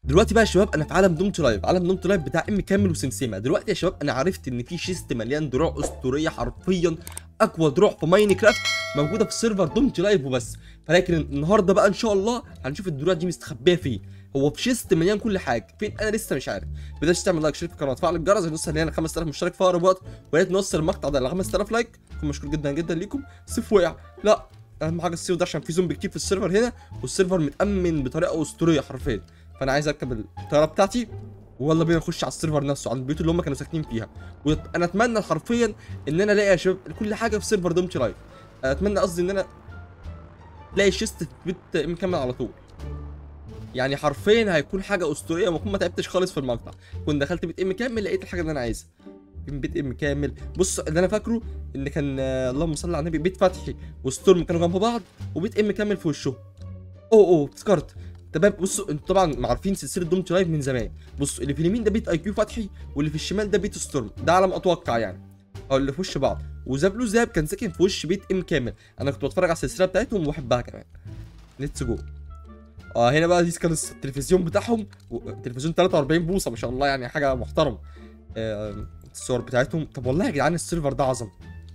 دلوقتي بقى يا شباب انا في عالم دومت لايف عالم دومت لايف بتاع ام كامل وسمسمه دلوقتي يا شباب انا عرفت ان في شيست مليان دروع اسطوريه حرفيا اقوى دروع في ماينكرافت موجوده في سيرفر دومت لايف وبس فلكن النهارده بقى ان شاء الله هنشوف الدروع دي مستخبيه فين هو في شيست مليان كل حاجه فين انا لسه مش عارف بدأت تعمل لايك شير في القناه وتفعل الجرس نوصل لنا 5000 مشترك في اقرب وقت ويا ريت نوصل المقطع ده ل 5000 لايك اكون مشكور جدا جدا ليكم سيف وقع لا اهم حاجه السيف ده عشان في زومبي كتير في السيرفر هنا والسيرفر متامن بطريقه اسطوريه حرفيا فانا عايز اركب الطياره بتاعتي ويلا بينا نخش على السيرفر نفسه على البيوت اللي هم كانوا ساكنين فيها وانا اتمنى حرفيا ان انا الاقي يا شباب كل حاجه في سيرفر دومتي لايف اتمنى قصدي ان انا الاقي الشيست في بيت مكمل على طول يعني حرفيا هيكون حاجه اسطوريه واكون ما تعبتش خالص في المقطع كنت دخلت بيت ام كامل لقيت الحاجه اللي انا عايزها من بيت ام كامل بص اللي انا فاكره ان كان آه، اللهم صل على النبي بيت فتحي وستورم كانوا جنب بعض وبيت ام كامل في وشهم اوه اوه افتكرت تمام بصوا انتوا طبعا عارفين سلسله دومت لايف من زمان بصوا اللي في اليمين ده بيت اي كيو فتحي واللي في الشمال ده بيت ستورم ده على ما اتوقع يعني او اللي في وش بعض وزابلو زاب كان ساكن في وش بيت ام كامل انا كنت بتفرج على السلسله بتاعتهم وبحبها كمان ليتس جو اه هنا بقى دي كان التلفزيون بتاعهم و- تلفزيون 43 بوصه ما شاء الله يعني حاجه محترمه آه الصور بتاعتهم طب والله يا جدعان السيرفر ده عظم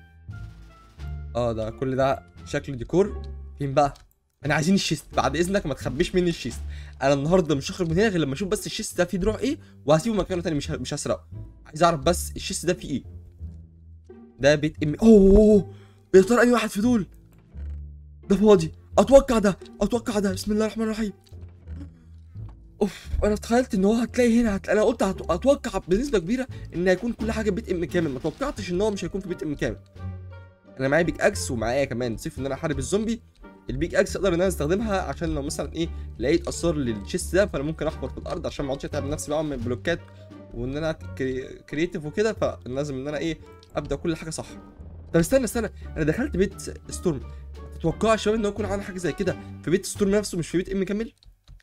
اه ده كل ده شكل ديكور فين بقى انا عايزين الشيست بعد اذنك ما تخبيش مني الشيست انا النهارده مش هخرج من هنا غير لما اشوف بس الشيست ده فيه دروع ايه وهسيبه مكانه تاني مش ه- مش هسرقه عايز اعرف بس الشيست ده فيه ايه ده بيت ام اوه يا ترى انهي واحد في دول ده فاضي اتوقع ده اتوقع ده بسم الله الرحمن الرحيم اوف انا تخيلت ان هو هتلاقي هنا هت... انا قلت هت... اتوقع بنسبه كبيره ان هيكون كل حاجه بيت ام كامل ما توقعتش ان هو مش هيكون في بيت ام كامل انا معايا بيك اكس ومعايا كمان سيف ان انا احارب الزومبي البيك اكس اقدر ان انا استخدمها عشان لو مثلا ايه لقيت اثار للشيست ده فانا ممكن احفر في الارض عشان ما اقعدش اتعب نفسي بقى من البلوكات وان انا كري... كرييتيف وكده فلازم ان انا ايه ابدا كل حاجه صح طب استنى استنى انا دخلت بيت ستورم تتوقعوا يا شباب ان هو يكون عامل حاجه زي كده في بيت ستورم نفسه مش في بيت ام كامل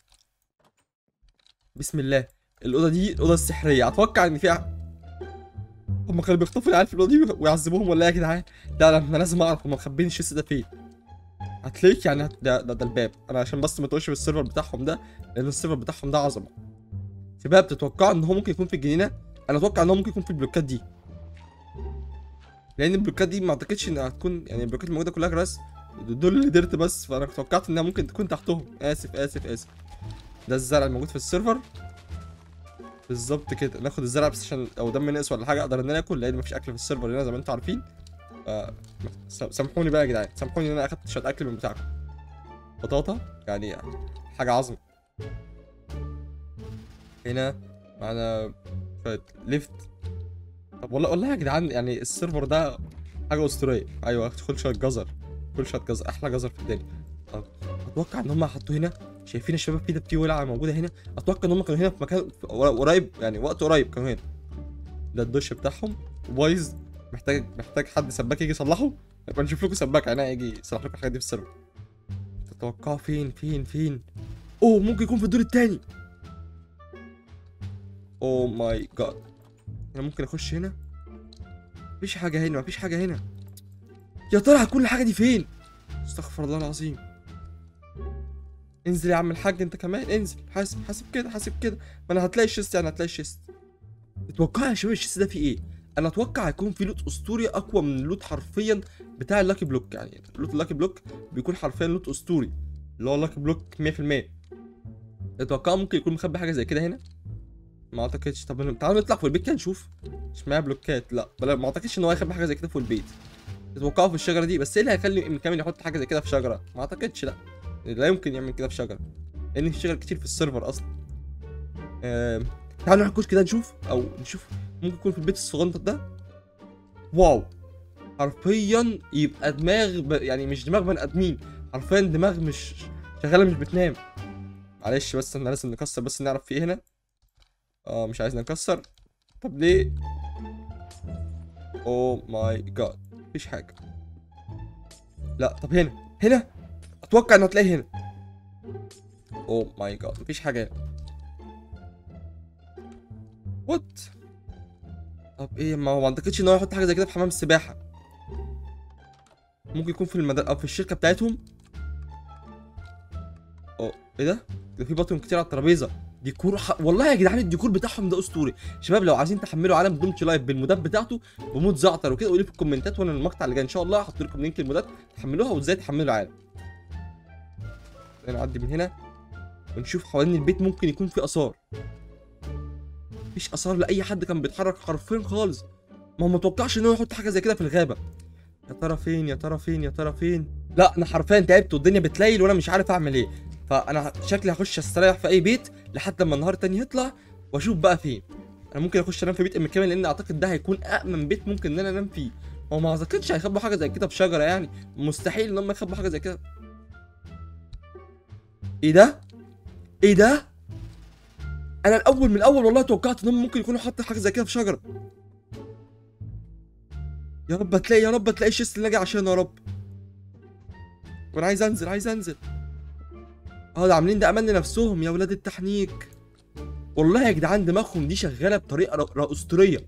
بسم الله الاوضه دي الاوضه السحريه اتوقع ان فيها هم كانوا بيخطفوا العيال في الاوضه دي ويعذبوهم ولا ايه يا جدعان لا لا انا لازم اعرف هم مخبين الشيست ده فين هتلاقيك يعني هت... ده, ده, ده الباب انا عشان بس ما تقولش في السيرفر بتاعهم ده لان السيرفر بتاعهم ده عظمه شباب تتوقعوا ان هو ممكن يكون في الجنينه انا اتوقع ان هو ممكن يكون في البلوكات دي لان البلوكات دي ما اعتقدش انها هتكون يعني البلوكات الموجوده كلها جراس دول اللي ديرت بس فانا توقعت انها ممكن تكون تحتهم اسف اسف اسف ده الزرع الموجود في السيرفر بالظبط كده ناخد الزرع بس عشان لو دم نقص ولا حاجه اقدر ان انا اكل لان مفيش اكل في السيرفر هنا زي ما انتم عارفين ف س- سامحوني بقى يا جدعان سامحوني ان انا اخدت شويه اكل من بتاعكم بطاطا يعني حاجه عظمه هنا معانا شويه ليفت طب والله والله يا جدعان يعني السيرفر ده حاجه اسطوريه ايوه كل شويه جزر كل شويه جزر احلى جزر في الدنيا طب اتوقع ان هم حطوه هنا شايفين الشباب في ده بتي ولعه موجوده هنا اتوقع ان هم كانوا هنا في مكان في- قريب يعني وقت قريب كانوا هنا ده الدش بتاعهم بايظ محتاج محتاج حد سباك يجي يصلحه يبقى نشوف لكم سباك عينيا يجي يصلح لكم الحاجات دي في السيرفر تتوقعوا فين فين فين اوه ممكن يكون في الدور التاني اوه ماي جاد انا ممكن اخش هنا مفيش حاجه هنا مفيش حاجه هنا يا ترى هتكون الحاجه دي فين استغفر الله العظيم انزل يا عم الحاج انت كمان انزل حاسب حاسب كده حاسب كده ما انا هتلاقي الشيست يعني هتلاقي الشيست اتوقع يا شباب الشيست ده فيه ايه انا اتوقع هيكون في لوت اسطوري اقوى من اللوت حرفيا بتاع اللاكي بلوك يعني لوت اللاكي بلوك بيكون حرفيا لوت اسطوري اللي هو اللاكي بلوك 100% اتوقع ممكن يكون مخبي حاجه زي كده هنا ما اعتقدش طب تعالوا نطلع فوق البيت كده نشوف مش معايا بلوكات لا بلا ما اعتقدش ان هو هيخبي حاجه زي كده فوق البيت تتوقعوا في الشجره دي بس ايه اللي هيخلي ام كامل يحط حاجه زي كده في شجره ما اعتقدش لا لا يمكن يعمل كده في شجره لان في شجر كتير في السيرفر اصلا آم، تعالوا نروح الكشك كده نشوف او نشوف ممكن يكون في البيت الصغنطط ده واو حرفيا يبقى دماغ ب... يعني مش دماغ بني ادمين حرفيا دماغ مش شغاله مش بتنام معلش بس احنا لازم نكسر بس نعرف في ايه هنا اه مش عايزنا نكسر طب ليه اوه ماي جاد مفيش حاجه لا طب هنا هنا اتوقع انه هتلاقي هنا اوه ماي جاد مفيش حاجه هنا وات طب ايه ما هو ما اعتقدش ان هو يحط حاجه زي كده في حمام السباحه ممكن يكون في المدرسه او في الشركه بتاعتهم اوه ايه ده ده في بطن كتير على الترابيزه ديكور ح... والله يا جدعان الديكور بتاعهم ده اسطوري شباب لو عايزين تحملوا عالم دومتي لايف بالمودات بتاعته بمود زعتر وكده قولوا لي في الكومنتات وانا المقطع اللي جاي ان شاء الله هحط لكم لينك المودات تحملوها وازاي تحملوا العالم نعدي من هنا ونشوف حوالين البيت ممكن يكون في اثار مفيش اثار لاي حد كان بيتحرك حرفيا خالص ما هو متوقعش ان هو يحط حاجه زي كده في الغابه يا ترى فين يا ترى فين يا ترى فين لا انا حرفيا تعبت والدنيا بتليل وانا مش عارف اعمل ايه فانا شكلي هخش استريح في اي بيت لحد لما النهار التاني يطلع واشوف بقى فين انا ممكن اخش انام في بيت ام كامل لان اعتقد ده هيكون امن بيت ممكن ان انا انام فيه هو ما اعتقدش هيخبوا حاجه زي كده في شجره يعني مستحيل ان هم يخبوا حاجه زي كده ايه ده ايه ده انا الاول من الاول والله توقعت ان هم ممكن يكونوا حاطين حاجه زي كده في شجره يا رب تلاقي يا رب تلاقي الشيست اللي جاي عشانه يا رب وانا عايز انزل عايز انزل اه ده عاملين ده امان لنفسهم يا ولاد التحنيك والله يا جدعان دماغهم دي شغاله بطريقه ر- ر- اسطوريه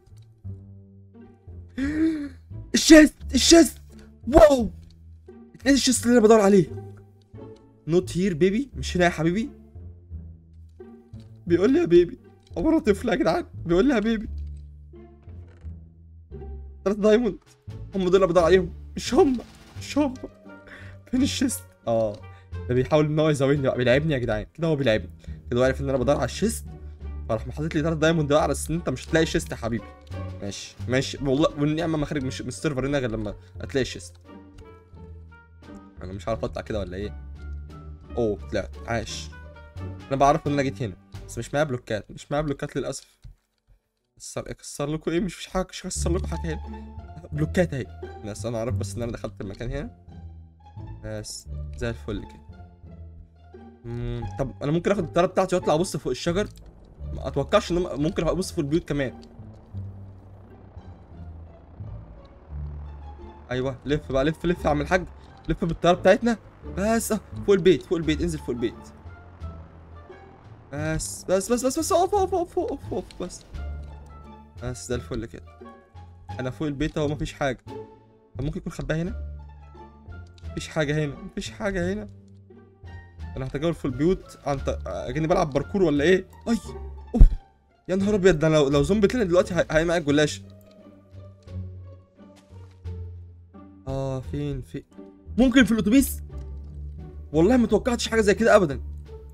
الشيست الشيست واو ايه الشيست اللي انا بدور عليه نوت هير بيبي مش هنا يا حبيبي بيقول لي يا بيبي عمره طفل يا جدعان بيقول لي يا بيبي ثلاثة دايموند هم دول اللي بدور عليهم مش هم مش هم فين الشيست اه ده بيحاول ان هو يزاولني بقى بيلعبني يا جدعان كده هو بيلعبني كده هو عارف ان انا بدور على الشيست فراح حاطط لي ثلاثة دايموند بقى على اساس ان انت مش هتلاقي شيست يا حبيبي ماشي ماشي والله والنعمه ما خارج مش من السيرفر هنا غير لما هتلاقي شيست انا مش عارف اطلع كده ولا ايه اوه طلعت عاش انا بعرف ان انا جيت هنا بس مش معايا بلوكات مش معايا بلوكات للاسف كسر اكسر لكم ايه مش فيش حاجه مش هكسر لكم حاجه هنا بلوكات اهي بس انا عارف بس ان انا دخلت المكان هنا بس زي الفل كده مم، طب انا ممكن اخد الطياره بتاعتي واطلع ابص فوق الشجر ما اتوقعش ان أنا ممكن ابص فوق البيوت كمان ايوه لف بقى لف لف يا عم الحاج لف بالطياره بتاعتنا بس اه فوق البيت فوق البيت انزل فوق البيت بس بس بس بس بس اوف اوف اوف اوف اوف بس بس زي الفل كده انا فوق البيت اهو مفيش حاجه طب ممكن يكون خباها هنا مفيش حاجه هنا مفيش حاجه هنا انا هتجول في البيوت انت اجيني بلعب باركور ولا ايه اي اوف يا نهار ابيض ده لو لو زومبي طلع دلوقتي هي- هيعمل معايا جلاشه اه فين في ممكن في الاتوبيس والله ما توقعتش حاجه زي كده ابدا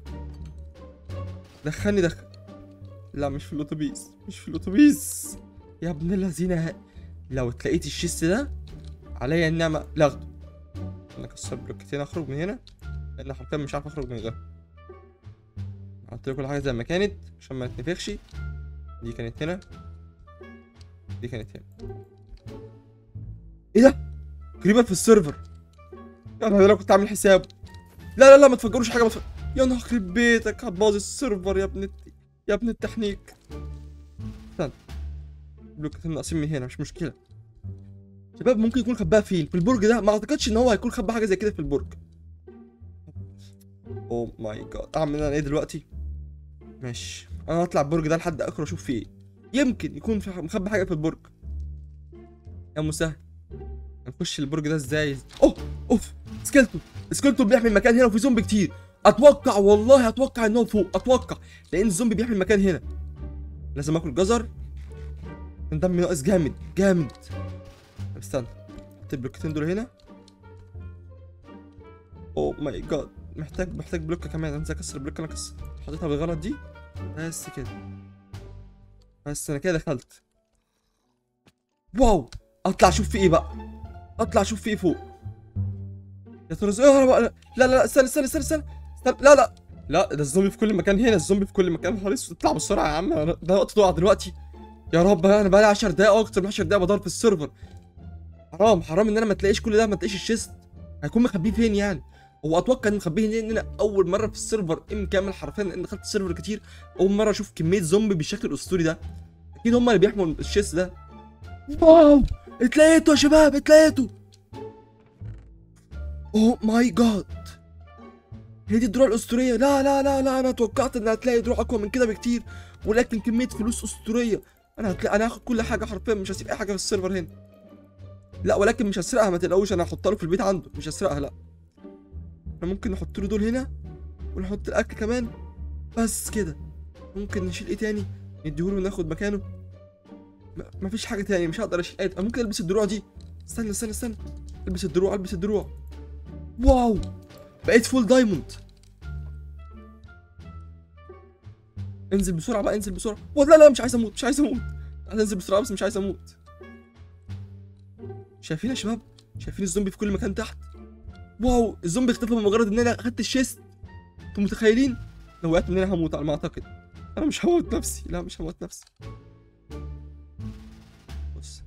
دخلني دخل لا مش في الاتوبيس مش في الاتوبيس يا ابن اللذينه لو اتلاقيت الشيست ده عليا النعمه لاخده انا اكسر بلوكتين اخرج من هنا لان حرفيا مش عارف اخرج من غيرها حط كل حاجه زي ما كانت عشان ما نتنفخش دي كانت هنا دي كانت هنا ايه ده كريبر في السيرفر يا نهار انا كنت عامل حساب لا لا لا ما تفجروش حاجه ما تفجر... يا نهار يخرب بيتك هتبوظ السيرفر يا ابن الت... يا ابن التحنيك استنى بلوكتين ناقصين من هنا مش مشكله شباب ممكن يكون خباها فين في البرج ده ما اعتقدش ان هو هيكون خبى حاجه زي كده في البرج اوه ماي جاد اعمل انا ايه دلوقتي ماشي انا هطلع البرج ده لحد اخره اشوف فيه ايه يمكن يكون في مخبي حاجه في البرج يا مسهل هنخش البرج ده ازاي اوه اوف سكيلتون سكيلتون بيحمي المكان هنا وفي زومبي كتير اتوقع والله اتوقع ان هو فوق اتوقع لان الزومبي بيحمي المكان هنا لازم اكل جزر دمي ناقص جامد جامد طب استنى حط البلوكتين دول هنا اوه ماي جاد محتاج محتاج بلوكه كمان انزل اكسر البلوكه اللي انا كسر حطيتها بالغلط دي بس كده بس انا كده دخلت واو اطلع اشوف في ايه بقى اطلع اشوف في ايه فوق يا ترى ازاي أهرب بقى؟ لا لا لا استنى استنى استنى استنى استنى لا لا لا ده الزومبي في كل مكان هنا الزومبي في كل مكان نهار اسود اطلع بسرعه يا عم أنا- ده وقت تقع دلوقتي يا رب انا بقالي 10 دقايق أو اكتر من 10 دقايق بدور في السيرفر حرام حرام ان انا ما تلاقيش كل ده ما تلاقيش الشيست هيكون مخبيه فين يعني هو اتوقع ان مخبيه هنا ان انا اول مره في السيرفر ام كامل حرفيا لان دخلت السيرفر كتير اول مره اشوف كميه زومبي بالشكل الاسطوري ده اكيد هم اللي بيحموا الشيست ده واو اتلاقيته يا شباب اتلاقيته اوه ماي جاد هي دي الدروع الاسطوريه لا لا لا لا انا توقعت ان هتلاقي دروع اقوى من كده بكتير ولكن كميه فلوس اسطوريه انا هتلاقي انا هاخد كل حاجه حرفيا مش هسيب اي حاجه في السيرفر هنا لا ولكن مش هسرقها ما تقلقوش انا هحطها له في البيت عنده مش هسرقها لا احنا ممكن نحط له دول هنا ونحط الاكل كمان بس كده ممكن نشيل ايه تاني نديهوله وناخد مكانه م- مفيش حاجه تاني مش هقدر اشيل ايه ممكن البس الدروع دي استنى استنى استنى البس الدروع البس الدروع واو بقيت فول دايموند انزل بسرعه بقى انزل بسرعه و- لا لا مش عايز اموت مش عايز اموت عايز انزل بسرعه بس مش عايز اموت شايفين يا شباب شايفين الزومبي في كل مكان تحت واو الزومبي اختفى بمجرد ان انا اخدت الشيست انتوا متخيلين لو وقعت من هنا هموت على ما اعتقد انا مش هموت نفسي لا مش هموت نفسي بص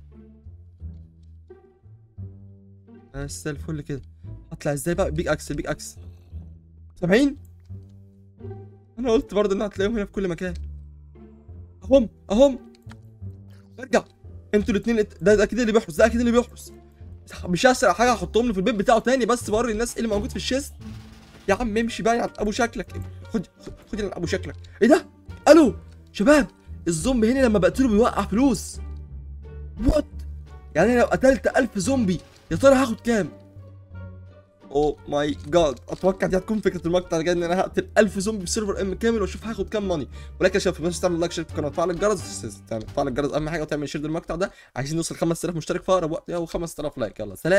بس زي الفل كده هطلع ازاي بقى بيج اكس بيج اكس سامعين انا قلت برضه ان هتلاقيهم هنا في كل مكان اهم اهم ارجع انتوا الاثنين ده, ده اكيد اللي بيحرس ده اكيد اللي بيحرس مش اسرع حاجه احطهم له في البيت بتاعه تاني بس بوري الناس ايه اللي موجود في الشيست يا عم امشي بقى عن ابو شكلك خد خد خد عن ابو شكلك ايه ده الو شباب الزومبي هنا لما بقتله بيوقع فلوس وات يعني انا لو قتلت 1000 زومبي يا ترى هاخد كام اوه ماي جاد اتوقع دي هتكون فكره المقطع الجاي ان انا هقتل 1000 زومبي بسيرفر ام كامل واشوف هاخد كام ماني ولكن يا شباب ما تنساش تعمل لايك شير في القناه وتفعل الجرس تعمل تفعل الجرس اهم حاجه وتعمل شير للمقطع ده عايزين نوصل 5000 مشترك في اقرب وقت او 5000 لايك يلا سلام